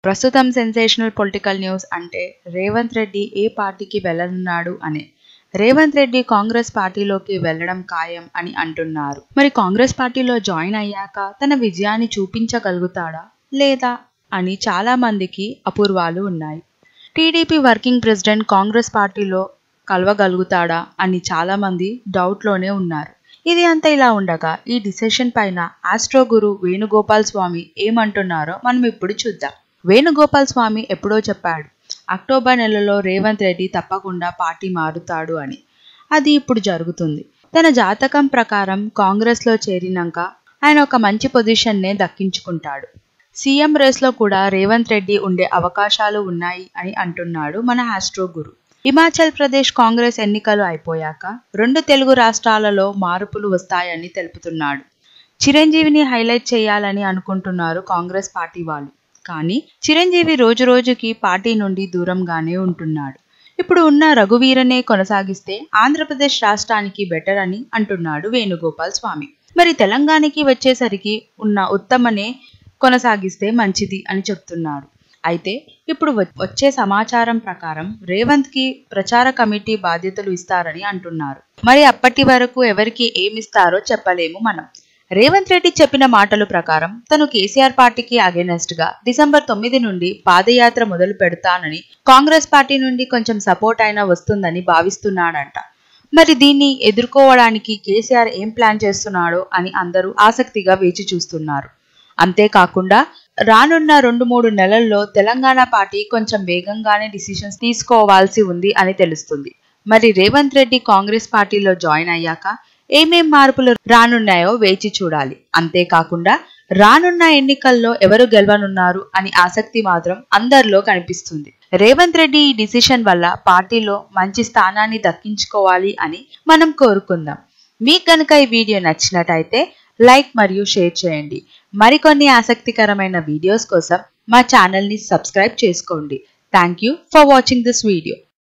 ప్రస్తుతం sensational political news అంటే రేవంత్ రెడ్డి ఏ పార్టీకి వెళ్ళనున్నాడు అనే రేవంత్ రెడ్డి కాంగ్రెస్ పార్టీలోకి వెళ్ళడం ఖాయం అని అంటున్నారు మరి కాంగ్రెస్ పార్టీలో జాయిన్ అయ్యాక తన విజయాన్ని చూపించగలుగుతాడా లేదా అని చాలా మందికి అపూర్వాలు ఉన్నాయి టీడీపీ వర్కింగ్ ప్రెసిడెంట్ కాంగ్రెస్ పార్టీలో కలవగలుగుతాడా అని చాలా మంది డౌట్లోనే ఉన్నారు ఇది అంతా ఇలా ఉండగా ఈ డిసిషన్ పైన ఆస్ట్రో గురు వేణుగోపాల్ స్వామి ఏమంటున్నారో మనం ఇప్పుడు చూద్దాం వేణుగోపాల్ స్వామి ఎప్పుడో చెప్పాడు అక్టోబర్ నెలలో రేవంత్ రెడ్డి తప్పకుండా పార్టీ మారుతాడు అని అది ఇప్పుడు జరుగుతుంది తన జాతకం ప్రకారం కాంగ్రెస్లో చేరినాక ఆయన ఒక మంచి పొజిషన్నే దక్కించుకుంటాడు సీఎం రేస్లో కూడా రేవంత్ రెడ్డి ఉండే అవకాశాలు ఉన్నాయి అని అంటున్నాడు మన ఆస్ట్రో గురు హిమాచల్ ప్రదేశ్ కాంగ్రెస్ ఎన్నికలు అయిపోయాక రెండు తెలుగు రాష్ట్రాలలో మార్పులు వస్తాయని తెలుపుతున్నాడు చిరంజీవిని హైలైట్ చేయాలని అనుకుంటున్నారు కాంగ్రెస్ పార్టీ వాళ్ళు కానీ చిరంజీవి రోజు రోజుకి పార్టీ నుండి దూరంగానే ఉంటున్నాడు ఇప్పుడు ఉన్న రఘువీరనే కొనసాగిస్తే ఆంధ్రప్రదేశ్ రాష్ట్రానికి బెటర్ అని అంటున్నాడు వేణుగోపాల్ స్వామి మరి తెలంగాణకి వచ్చేసరికి ఉన్న ఉత్తమనే కొనసాగిస్తే మంచిది అని చెప్తున్నారు అయితే ఇప్పుడు వచ్చే సమాచారం ప్రకారం రేవంత్ కి ప్రచార కమిటీ బాధ్యతలు ఇస్తారని అంటున్నారు మరి అప్పటి వరకు ఎవరికి ఏమిస్తారో చెప్పలేము మనం రేవంత్ రెడ్డి చెప్పిన మాటల ప్రకారం తను కేసీఆర్ పార్టీకి అగేనెస్ట్ గా డిసెంబర్ తొమ్మిది నుండి పాదయాత్ర మొదలు పెడతానని కాంగ్రెస్ పార్టీ నుండి కొంచెం సపోర్ట్ అయినా వస్తుందని భావిస్తున్నాడంట మరి దీన్ని ఎదుర్కోవడానికి కేసీఆర్ ఏం ప్లాన్ చేస్తున్నాడో అని అందరూ ఆసక్తిగా వేచి చూస్తున్నారు అంతేకాకుండా రానున్న రెండు మూడు నెలల్లో తెలంగాణ పార్టీ కొంచెం వేగంగానే డిసిషన్స్ తీసుకోవాల్సి ఉంది అని తెలుస్తుంది మరి రేవంత్ రెడ్డి కాంగ్రెస్ పార్టీలో జాయిన్ అయ్యాక ఏమేం మార్పులు రానున్నాయో వేచి చూడాలి అంతేకాకుండా రానున్న ఎన్నికల్లో ఎవరు గెలవనున్నారు అని ఆసక్తి మాత్రం అందరిలో కనిపిస్తుంది రేవంత్ రెడ్డి ఈ డిసిషన్ వల్ల పార్టీలో మంచి స్థానాన్ని దక్కించుకోవాలి అని మనం కోరుకుందాం మీకు కనుక ఈ వీడియో నచ్చినట్టయితే లైక్ మరియు షేర్ చేయండి మరికొన్ని ఆసక్తికరమైన వీడియోస్ కోసం మా ఛానల్ని సబ్స్క్రైబ్ చేసుకోండి thank you for watching this video